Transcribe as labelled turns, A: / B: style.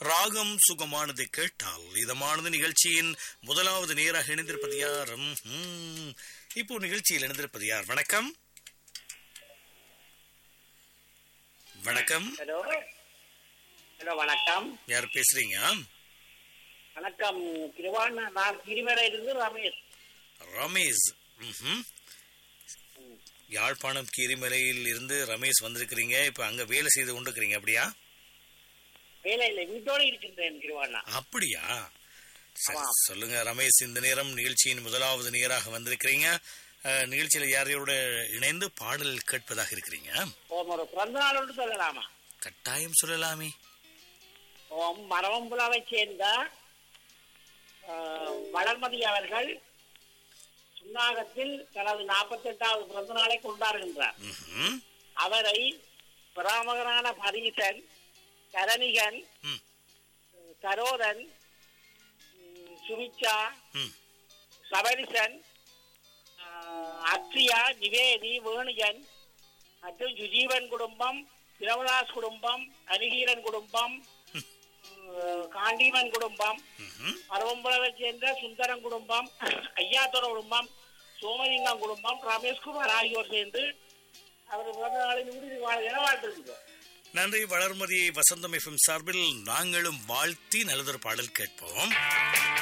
A: ராகம் சுகமானது கேட்டால் இதமானது நிகழ்ச்சியின் முதலாவது நேராக இணைந்திருப்பது யார் ம்ஹும். இப்போ நிகழ்ச்சியில் இணைந்திருப்பது யார் வணக்கம் வணக்கம்
B: ஹலோ ஹலோ வணக்கம்
A: யார் பேசுறீங்க
B: வணக்கம் திருவாண்ண நான் திருமலையிலிருந்து ரமேஷ்
A: ரமேஷ் ம்ஹும். யாழ்ப்பாணம் கீரிமலையில் இருந்து ரமேஷ் வந்திருக்கிறீங்க இப்ப அங்க வேலை செய்து கொண்டிருக்கிறீங்க அப்படியா
B: வேலை இல்லை வீட்டோடு இருக்கின்றேன் திருவாண்ணா
A: அப்படியா சரி
B: ஆமாம்.
A: சொல்லுங்க ரமேஷ் இந்த நேரம் நிகழ்ச்சியின் முதலாவது நேராக வந்திருக்கிறீங்க அஹ், நிகழ்ச்சியில யாரையோட இணைந்து பாடல் கேட்பதாக இருக்கிறீங்க
B: ஓம் ஒரு பிறந்த நாள் ஒன்று சொல்லலாமா
A: கட்டாயம் சொல்லலாமே
B: ஓம் மரவம்புலாவை சேர்ந்த ஆ, வளர்மதி அவர்கள் சுன்னாகத்தில் தனது நாற்பத்தி எட்டாவது பிறந்த நாளை கொண்டாடுகின்றார்
A: ம்ஹும்.
B: அவரை பிராமகனான பரீசன் கரணிகன்
A: ம்.
B: சரோதன் ம், சுமிச்சா
A: ம்.
B: சபரிசன் ஆஹ், அக்ஷயா நிவேதி வேணுஜன் மற்றும் சுஜீவன் குடும்பம் பிரமதாஸ் குடும்பம் அரிகீரன் குடும்பம் ஆஹ், காண்டீமன் குடும்பம்
A: ம்ஹும்.
B: பரவம்புலவை சேர்ந்த சுந்தரம் குடும்பம் ஐயாத்துற குடும்பம் சோமலிங்கம் குடும்பம் ரமேஷ்குமார் ஆகியோர் சேர்ந்து அவர் பிறந்த நாளில் நூறு வாழ் என வாழ்த்திருக்கிறோம்
A: நன்றி வளர்மதியை வசந்தம் எஃப்எம் சார்பில் நாங்களும் வாழ்த்தி நல்லதொரு பாடல் கேட்போம்